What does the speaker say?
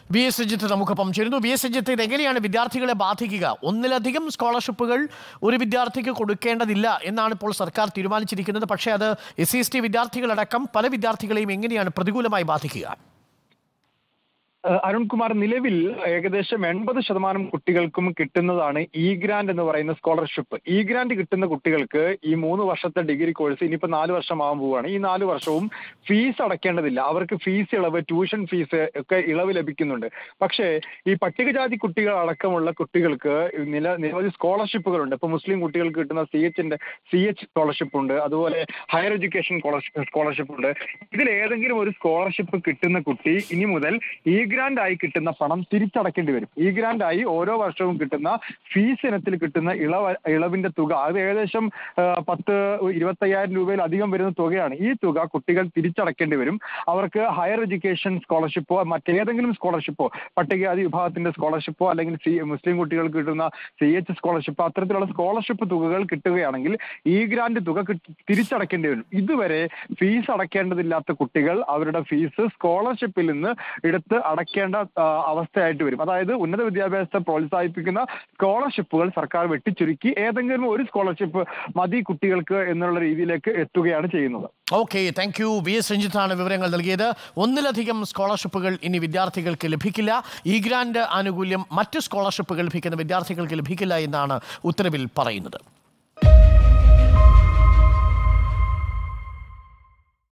V S Ranjith നമുക്കൊപ്പം ചേരുന്നു V S Ranjith ഇത് എങ്ങനെയാണ് വിദ്യാർത്ഥികളെ ബാധിക്കുക ഒന്നിലധികം സ്കോളർഷിപ്പുകൾ ഒരു വിദ്യാർത്ഥിക്ക് കൊടുക്കേണ്ടതില്ല എന്നാണ് ഇപ്പോൾ സർക്കാർ തീരുമാനിച്ചിരിക്കുന്നത് പക്ഷേ അത് എസ് സി എസ് ടി വിദ്യാർത്ഥികളടക്കം പല വിദ്യാർത്ഥികളെയും എങ്ങനെയാണ് പ്രതികൂലമായി ബാധിക്കുക ഏഹ് അരുൺകുമാർ നിലവിൽ ഏകദേശം എൺപത് ശതമാനം കുട്ടികൾക്കും കിട്ടുന്നതാണ് ഇ ഗ്രാൻഡ് എന്ന് പറയുന്ന സ്കോളർഷിപ്പ് ഇ ഗ്രാൻഡ് കിട്ടുന്ന കുട്ടികൾക്ക് ഈ മൂന്ന് വർഷത്തെ ഡിഗ്രി കോഴ്സ് ഇനിയിപ്പോ നാല് വർഷമാകാൻ പോവുകയാണ് ഈ നാല് വർഷവും ഫീസ് അടയ്ക്കേണ്ടതില്ല അവർക്ക് ഫീസ് ഇളവ് ട്യൂഷൻ ഫീസ് ഒക്കെ ഇളവ് ലഭിക്കുന്നുണ്ട് പക്ഷേ ഈ പട്ടികജാതി കുട്ടികൾ അടക്കമുള്ള കുട്ടികൾക്ക് നില നിരവധി സ്കോളർഷിപ്പുകളുണ്ട് ഇപ്പൊ മുസ്ലിം കുട്ടികൾക്ക് കിട്ടുന്ന സി എച്ചിന്റെ സി എച്ച് സ്കോളർഷിപ്പ് ഉണ്ട് അതുപോലെ ഹയർ എഡ്യൂക്കേഷൻ സ്കോളർഷിപ്പ് ഉണ്ട് ഇതിൽ ഏതെങ്കിലും ഒരു സ്കോളർഷിപ്പ് കിട്ടുന്ന കുട്ടി ഇനി മുതൽ ഇ ഗ്രാൻഡ് ആയി കിട്ടുന്ന പണം തിരിച്ചടക്കേണ്ടി വരും ഇ ഗ്രാൻഡ് ആയി ഓരോ വർഷവും കിട്ടുന്ന ഫീസ് ഇനത്തിൽ കിട്ടുന്ന ഇളവ് ഇളവിന്റെ തുക അത് ഏകദേശം ആ, പത്ത് ഇരുപത്തയ്യായിരം രൂപയിലധികം വരുന്ന തുകയാണ് ഈ തുക കുട്ടികൾ തിരിച്ചടക്കേണ്ടി വരും അവർക്ക് ഹയർ എഡ്യൂക്കേഷൻ സ്കോളർഷിപ്പോ മറ്റേതെങ്കിലും സ്കോളർഷിപ്പോ പട്ടികജാതി വിഭാഗത്തിന്റെ സ്കോളർഷിപ്പോ അല്ലെങ്കിൽ സി മുസ്ലിം കുട്ടികൾക്ക് കിട്ടുന്ന സി എച്ച് സ്കോളർഷിപ്പ് അത്തരത്തിലുള്ള സ്കോളർഷിപ്പ് തുകകൾ കിട്ടുകയാണെങ്കിൽ ഈ ഗ്രാൻഡ് തുക കിട്ടി- തിരിച്ചടക്കേണ്ടി വരും ഇതുവരെ ഫീസ് അടയ്ക്കേണ്ടതില്ലാത്ത കുട്ടികൾ അവരുടെ ഫീസ് സ്കോളർഷിപ്പിൽ നിന്ന് എടുത്ത് അടയ്ക്കേണ്ട ആ, അവസ്ഥയായിട്ട് വരും അതായത് ഉന്നത വിദ്യാഭ്യാസത്തെ പ്രോത്സാഹിപ്പിക്കുന്ന സ്കോളർഷിപ്പുകൾ സർക്കാർ വെട്ടിച്ചുരുക്കി ഏതെങ്കിലും ഒരു സ്കോളർഷിപ്പ് മതി കുട്ടികൾക്ക് എന്നുള്ള രീതിയിലേക്ക് എത്തുകയാണ് ചെയ്യുന്നത് okay thank you V S രഞ്ജിത്താണ് വിവരങ്ങൾ നൽകിയത് ഒന്നിലധികം സ്കോളർഷിപ്പുകൾ ഇനി വിദ്യാർത്ഥികൾക്ക് ലഭിക്കില്ല ഈ ഗ്രാൻഡ് ആനുകൂല്യം മറ്റ് സ്കോളർഷിപ്പുകൾ ലഭിക്കുന്ന വിദ്യാർത്ഥികൾക്ക് ലഭിക്കില്ല എന്നാണ് ഉത്തരവിൽ പറയുന്നത്